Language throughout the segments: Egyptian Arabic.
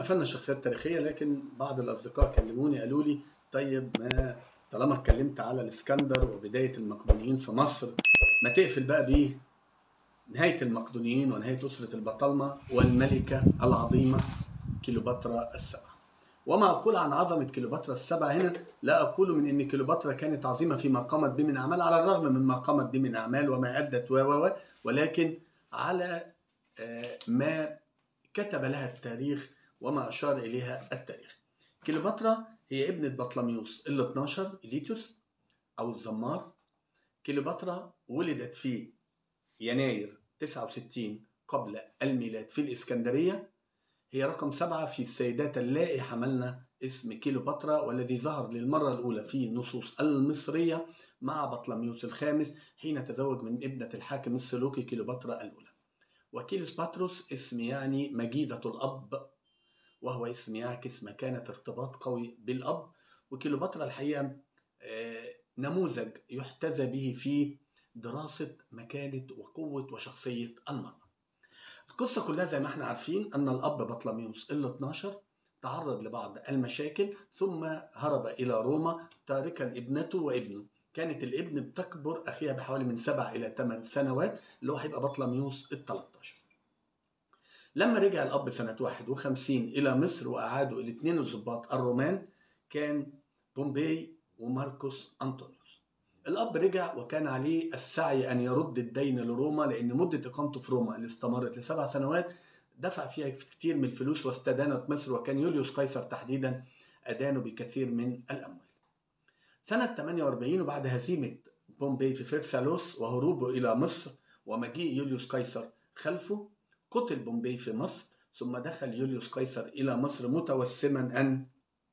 قفلنا الشخصيات التاريخيه لكن بعض الاصدقاء كلموني قالوا لي طيب ما طالما اتكلمت على الاسكندر وبدايه المقدونيين في مصر ما تقفل بقى بيه نهايه المقدونيين ونهايه اسره البطالمه والملكه العظيمه كيلوباترا السبعه. وما اقول عن عظمه كيلوباترا السبعه هنا لا اقول من ان كيلوباترا كانت عظيمه فيما قامت به من اعمال على الرغم مما قامت به من اعمال وما ادت و و ولكن على ما كتب لها التاريخ وما اشار اليها التاريخ. كيلوباترا هي ابنة بطلميوس ال 12 إليتوس أو الزمار كيلوباترا ولدت في يناير 69 قبل الميلاد في الإسكندرية هي رقم سبعة في السيدات اللائي حملنا اسم كيلوباترا والذي ظهر للمرة الأولى في النصوص المصرية مع بطلميوس الخامس حين تزوج من ابنة الحاكم السلوكي كيلوباترا الأولى وكيلوس باتروس اسم يعني مجيدة الأب وهو اسم يعكس مكانة ارتباط قوي بالأب وكيلوباترا الحقيقة نموذج يحتذى به في دراسة مكانة وقوة وشخصية المرأة القصة كلها زي ما احنا عارفين أن الأب بطلميوس ال 12 تعرض لبعض المشاكل ثم هرب إلى روما تاركا ابنته وابنه كانت الابن بتكبر أخيها بحوالي من سبع إلى ثمان سنوات اللي هو هيبقى بطلميوس ال 13 لما رجع الأب سنة 51 إلى مصر وأعادوا الاثنين الضباط الرومان كان بومبي وماركوس أنطونيوس الأب رجع وكان عليه السعي أن يرد الدين لروما لأن مدة إقامته في روما اللي استمرت لسبع سنوات دفع فيها كتير من الفلوس واستدانت مصر وكان يوليوس قيصر تحديدا أدانه بكثير من الأموال سنة 48 وبعد هزيمة بومبي في فيرسالوس وهروبه إلى مصر ومجيء يوليوس قيصر خلفه قتل بومبي في مصر ثم دخل يوليوس قيصر إلى مصر متوسما أن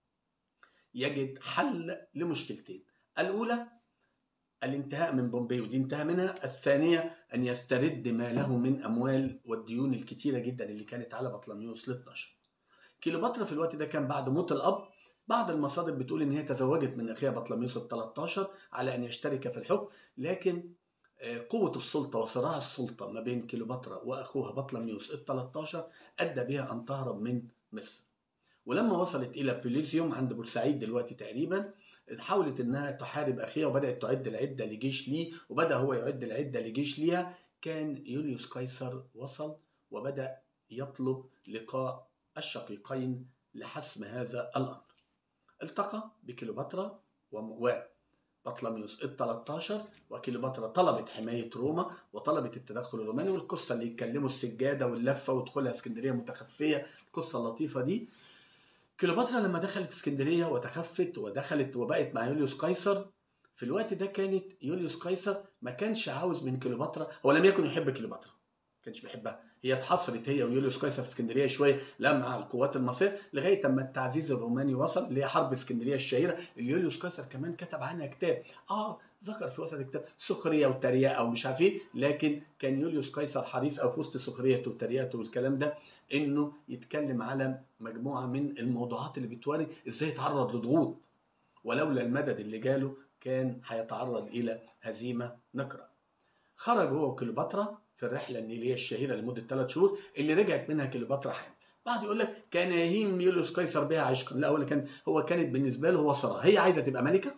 يجد حل لمشكلتين الأولى الانتهاء من بومبي ودي انتهى منها الثانية أن يسترد ما له من أموال والديون الكتيرة جدا اللي كانت على بطلميوس ال 12 كيلوباترا في الوقت ده كان بعد موت الأب بعض المصادر بتقول ان هي تزوجت من اخيها بطلميوس ال 13 على ان يشترك في الحكم لكن قوة السلطة وصراع السلطة ما بين كيلوباترا وأخوها بطلميوس ال 13 أدى بها أن تهرب من مصر. ولما وصلت إلى بوليزيوم عند بورسعيد دلوقتي تقريبا حاولت إنها تحارب أخيها وبدأت تعد العدة لجيش ليه وبدأ هو يعد العدة لجيش ليها كان يوليوس قيصر وصل وبدأ يطلب لقاء الشقيقين لحسم هذا الأمر. التقى بكيلوباترا و بطلميوس ال 13 وكيلوباترا طلبت حمايه روما وطلبت التدخل الروماني والقصه اللي يتكلموا السجاده واللفه ودخولها اسكندريه متخفيه القصه اللطيفه دي كيلوباترا لما دخلت اسكندريه وتخفت ودخلت وبقت مع يوليوس قيصر في الوقت ده كانت يوليوس قيصر ما كانش عاوز من كيلوباترا هو لم يكن يحب كيلوباترا ما كانش بيحبها هي اتحصرت هي ويوليوس قيصر في اسكندريه شويه لا مع القوات المصريه لغايه اما التعزيز الروماني وصل اللي هي حرب اسكندريه الشهيره اللي يوليوس قيصر كمان كتب عنها كتاب اه ذكر في وسط الكتاب سخريه وتريقه ومش عارف ايه لكن كان يوليوس قيصر حريص او في وسط سخريته وتريقته والكلام ده انه يتكلم على مجموعه من الموضوعات اللي بتوري ازاي يتعرض لضغوط ولولا المدد اللي جاله كان هيتعرض الى هزيمه نكره خرج هو وكليوباترا في الرحله النيليه الشهيره لمده ثلاث شهور اللي رجعت منها كليوباترا حامل بعد يقول لك كان يهيم يوليوس قيصر بها عشقا لا هو كان هو كانت بالنسبه له هو صراع هي عايزه تبقى ملكه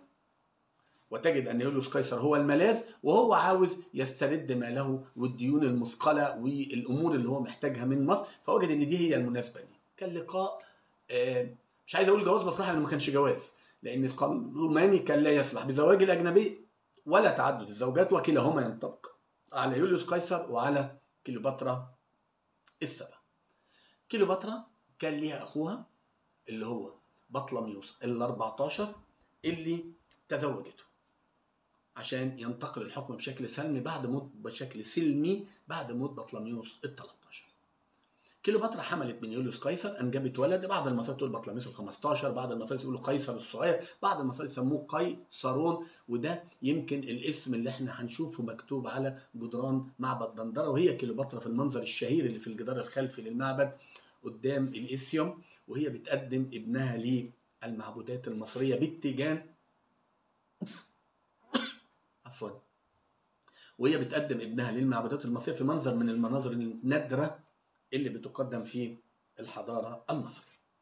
وتجد ان يوليوس قيصر هو الملاذ وهو عاوز يسترد ماله والديون المثقله والامور اللي هو محتاجها من مصر فوجد ان دي هي المناسبه دي كان لقاء آه مش عايز اقول جواز مصلحه لانه ما كانش جواز لان القانون الروماني كان لا يصلح بزواج الاجنبي ولا تعدد الزوجات وكلاهما ينطبق على يوليوس قيصر وعلى كليوباترا السبع كليوباترا كان ليها اخوها اللي هو بطلميوس ال 14 اللي تزوجته عشان ينتقل الحكم بشكل سلمي بعد موت بشكل سلمي بعد موت بطلميوس ال 13 كليوباترا حملت من يوليوس قيصر انجبت ولد بعض المصادر تقول بطلميوس ال 15 بعض المصادر يقولوا قيصر الصغير بعض المصادر يسموه قيصرون وده يمكن الاسم اللي احنا هنشوفه مكتوب على جدران معبد دندره وهي كليوباترا في المنظر الشهير اللي في الجدار الخلفي للمعبد قدام الاسيوم وهي بتقدم ابنها للمعبودات المصريه بالتيجان عفوا وهي بتقدم ابنها للمعبودات المصريه في منظر من المناظر النادره اللي بتقدم في الحضاره المصريه.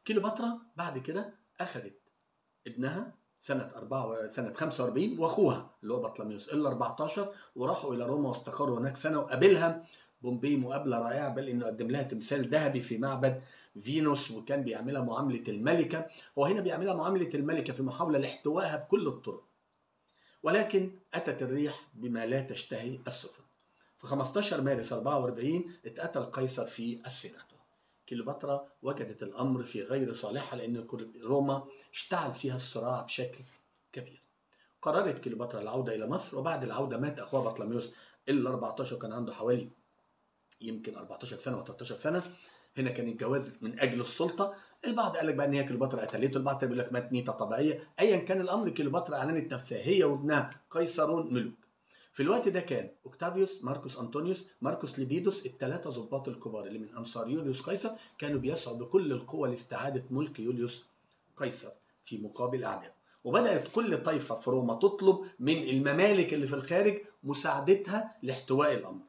كيلوباترا بعد كده اخذت ابنها سنة 4 سنة 45 واخوها اللي هو بطلميوس ال 14 وراحوا الى روما واستقروا هناك سنة وقابلها بومبي مقابلة رائعة بل انه قدم لها تمثال ذهبي في معبد فينوس وكان بيعملها معاملة الملكة هو هنا بيعملها معاملة الملكة في محاولة لاحتوائها بكل الطرق ولكن أتت الريح بما لا تشتهي السفن في 15 مارس 44 اتقتل قيصر في السيناتو كليوباترا وجدت الأمر في غير صالحها لأن روما اشتعل فيها الصراع بشكل كبير قررت كليوباترا العودة إلى مصر وبعد العودة مات أخوها بطلميوس ال 14 كان عنده حوالي يمكن 14 سنة و13 سنة هنا كان الجواز من اجل السلطه البعض قال لك بقى ان هي كليوباترا قتلته البعض بيقول لك مات ميته طبيعيه ايا كان الامر كليوباترا اعلنت نفسها هي وابنها قيصرون ملوك في الوقت ده كان اوكتافيوس ماركوس انطونيوس ماركوس ليبيدوس الثلاثه ضباط الكبار اللي من انصار يوليوس قيصر كانوا بيسعوا بكل القوه لاستعاده ملك يوليوس قيصر في مقابل اعدائه وبدات كل طائفه في روما تطلب من الممالك اللي في الخارج مساعدتها لاحتواء الامر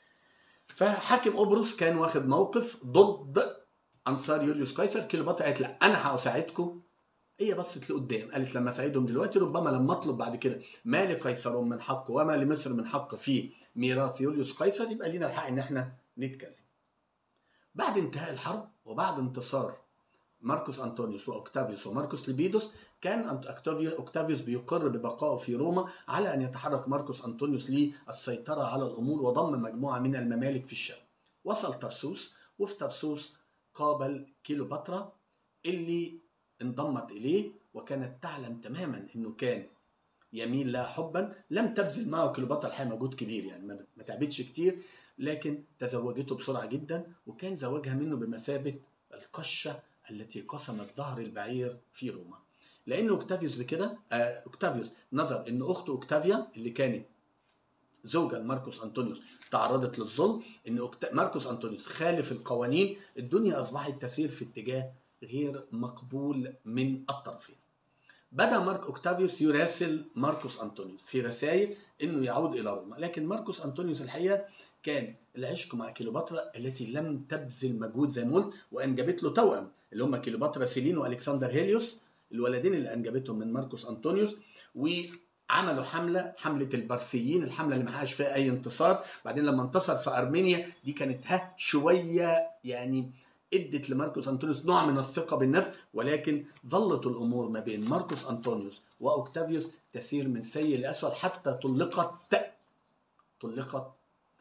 فحاكم قبرص كان واخد موقف ضد انصار يوليوس قيصر كليوباترا قالت لا انا هساعدكم هي بصت لقدام قالت لما اساعدهم دلوقتي ربما لما اطلب بعد كده ما لقيصر من حق وما لمصر من حق في ميراث يوليوس قيصر يبقى لينا الحق ان احنا نتكلم بعد انتهاء الحرب وبعد انتصار ماركوس انطونيوس واوكتافيوس وماركوس ليبيدوس كان اوكتافيوس بيقر ببقائه في روما على ان يتحرك ماركوس انطونيوس للسيطره على الامور وضم مجموعه من الممالك في الشام. وصل طرسوس وفي طرسوس قابل كيلوباترا اللي انضمت اليه وكانت تعلم تماما انه كان يميل لها حبا لم تبذل معه كيلوباترا الحقيقه مجهود كبير يعني ما تعبتش كتير لكن تزوجته بسرعه جدا وكان زواجها منه بمثابه القشه التي قسمت ظهر البعير في روما لان اوكتافيوس بكده آه اوكتافيوس نظر ان اخته اوكتافيا اللي كانت زوجة لماركوس انطونيوس تعرضت للظلم ان أكت... ماركوس انطونيوس خالف القوانين الدنيا اصبحت تسير في اتجاه غير مقبول من الطرفين بدا مارك اوكتافيوس يراسل ماركوس انطونيوس في رسائل انه يعود الى روما لكن ماركوس انطونيوس الحقيقه كان العشق مع كيلوباترا التي لم تبذل مجهود زي ما قلت وانجبت له توأم اللي هم كيلوباترا سيلين والكسندر هيليوس الولدين اللي انجبتهم من ماركوس انطونيوس وعملوا حمله حمله البرثيين الحمله اللي ما حققش فيها اي انتصار بعدين لما انتصر في ارمينيا دي كانت ها شويه يعني ادت لماركوس انطونيوس نوع من الثقه بالنفس ولكن ظلت الامور ما بين ماركوس انطونيوس واوكتافيوس تسير من سيء لاسوء حتى طلقت طلقت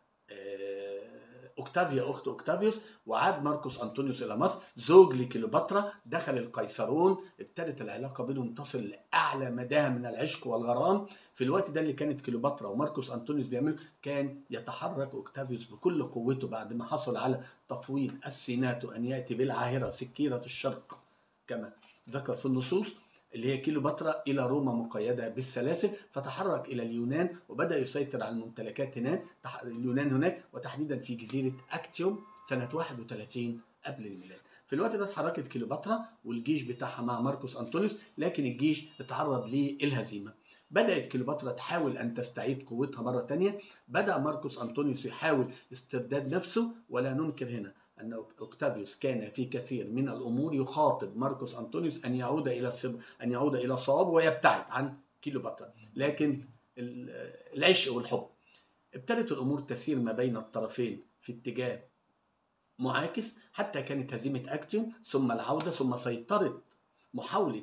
اوكتافيا اخت اوكتافيوس وعاد ماركوس انطونيوس الى مصر زوج لكليوباترا دخل القيصرون ابتدت العلاقه بينهم تصل لاعلى مداها من العشق والغرام في الوقت ده اللي كانت كليوباترا وماركوس انطونيوس بيعملوا كان يتحرك اوكتافيوس بكل قوته بعد ما حصل على تفويض السيناتو ان ياتي بالعاهره سكيره الشرق كما ذكر في النصوص اللي هي كيلوباترا إلى روما مقيدة بالسلاسل فتحرك إلى اليونان وبدأ يسيطر على الممتلكات هناك اليونان هناك وتحديدا في جزيرة أكتيوم سنة 31 قبل الميلاد في الوقت ده اتحركت كيلوباترا والجيش بتاعها مع ماركوس أنطونيوس لكن الجيش اتعرض للهزيمة بدأت كليوباترا تحاول أن تستعيد قوتها مرة تانية بدأ ماركوس أنطونيوس يحاول استرداد نفسه ولا ننكر هنا أن أوكتافيوس كان في كثير من الأمور يخاطب ماركوس أنطونيوس أن يعود إلى الصب... أن يعود إلى الصواب ويبتعد عن كيلوباترا لكن العشق والحب ابتدت الأمور تسير ما بين الطرفين في اتجاه معاكس حتى كانت هزيمة أكتيوم ثم العودة ثم سيطرة محاولة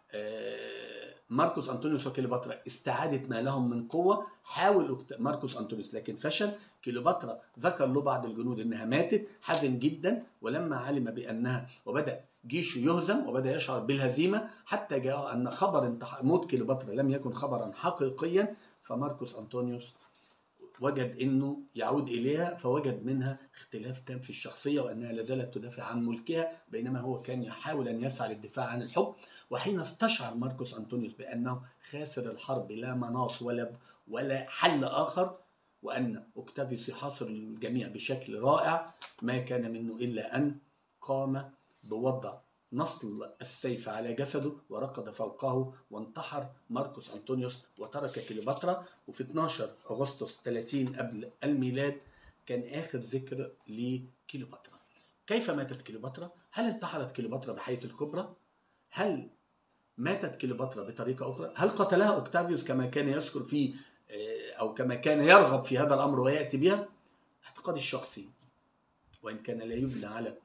ماركوس انطونيوس وكليوباترا استعادة ما لهم من قوة حاول ماركوس انطونيوس لكن فشل كليوباترا ذكر له بعض الجنود انها ماتت حزن جدا ولما علم بانها وبدا جيشه يهزم وبدا يشعر بالهزيمه حتى جاء ان خبر موت كليوباترا لم يكن خبرا حقيقيا فماركوس انطونيوس وجد انه يعود اليها فوجد منها اختلاف تام في الشخصيه وانها لا زالت تدافع عن ملكها بينما هو كان يحاول ان يسعى للدفاع عن الحب وحين استشعر ماركوس انطونيوس بانه خاسر الحرب لا مناص ولا ولا حل اخر وان اوكتافيوس يحاصر الجميع بشكل رائع ما كان منه الا ان قام بوضع نصل السيف على جسده وركض فوقه وانتحر ماركوس انطونيوس وترك كليوباترا وفي 12 اغسطس 30 قبل الميلاد كان اخر ذكر لكليوباترا. كيف ماتت كليوباترا؟ هل انتحرت كليوباترا بحية الكبرى؟ هل ماتت كليوباترا بطريقة أخرى؟ هل قتلها أوكتافيوس كما كان يذكر في أو كما كان يرغب في هذا الأمر ويأتي بها؟ اعتقادي الشخصي وإن كان لا يبنى على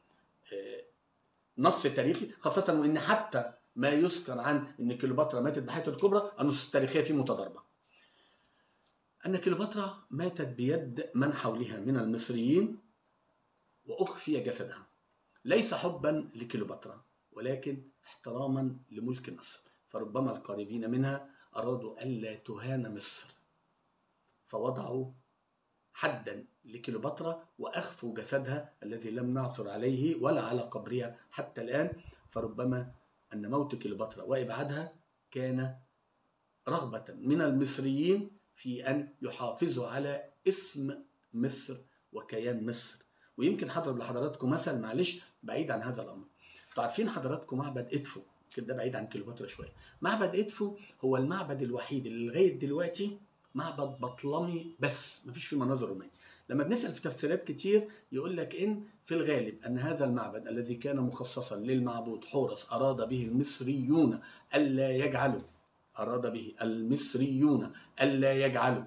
نص تاريخي خاصة وإن حتى ما يذكر عن أن كليوباترا ماتت بحية الكبرى النصوص التاريخية فيه متضاربة أن كليوباترا ماتت بيد من حولها من المصريين وأخفي جسدها ليس حبا لكليوباترا ولكن احتراما لملك مصر فربما القريبين منها أرادوا ألا تهان مصر فوضعوا حدا لكليوباترا واخفوا جسدها الذي لم نعثر عليه ولا على قبرها حتى الان فربما ان موت كليوباترا وابعادها كان رغبه من المصريين في ان يحافظوا على اسم مصر وكيان مصر ويمكن هضرب لحضراتكم مثل معلش بعيد عن هذا الامر انتوا عارفين حضراتكم معبد ادفو كده ده بعيد عن كليوباترا شويه معبد ادفو هو المعبد الوحيد اللي لغايه دلوقتي معبد بطلمي بس مفيش فيه مناظر روماني لما بنسال في تفسيرات كتير يقول لك ان في الغالب ان هذا المعبد الذي كان مخصصا للمعبود حورس اراد به المصريون الا يجعلوا اراد به المصريون الا يجعلوا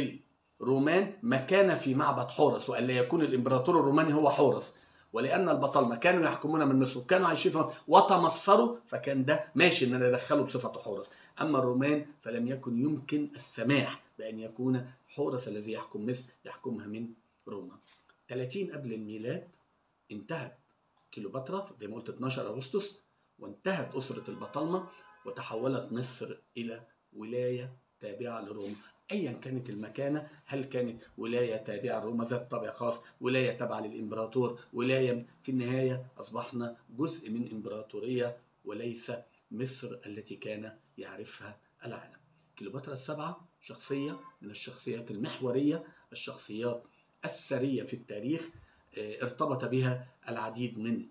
للرومان مكان في معبد حورس والا يكون الامبراطور الروماني هو حورس ولان البطالمه كانوا يحكمون من مصر وكانوا عايشين في مصر وتمصروا فكان ده ماشي ان انا ادخله بصفه حورس اما الرومان فلم يكن يمكن السماح بان يكون حورس الذي يحكم مصر يحكمها من روما 30 قبل الميلاد انتهت كليوباترا زي ما قلت 12 اغسطس وانتهت اسره البطالمه وتحولت مصر الى ولايه تابعه لروما ايا كانت المكانه هل كانت ولايه تابعه لروما ذات طابع خاص ولايه تابعه للامبراطور ولايه في النهايه اصبحنا جزء من امبراطوريه وليس مصر التي كان يعرفها العالم كليوباترا السبعه شخصيه من الشخصيات المحوريه الشخصيات الثريه في التاريخ ارتبط بها العديد من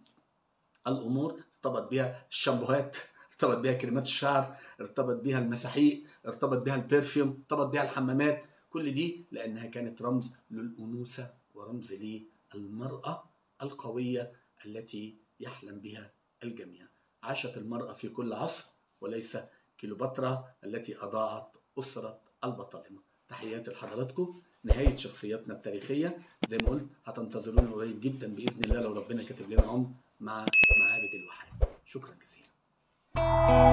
الامور ارتبط بها الشامبوهات ارتبط بها كريمات الشعر ارتبط بها المساحيق ارتبط بها البرفيوم ارتبط بها الحمامات كل دي لانها كانت رمز للانوثه ورمز للمراه القويه التي يحلم بها الجميع عاشت المراه في كل عصر وليس كليوباترا التي اضاعت اسره البطالمه تحياتي لحضراتكم نهايه شخصياتنا التاريخيه زي ما قلت هتنتظروني قريب جدا باذن الله لو ربنا كاتب لنا عمر مع معابد الوحاب شكرا جزيلا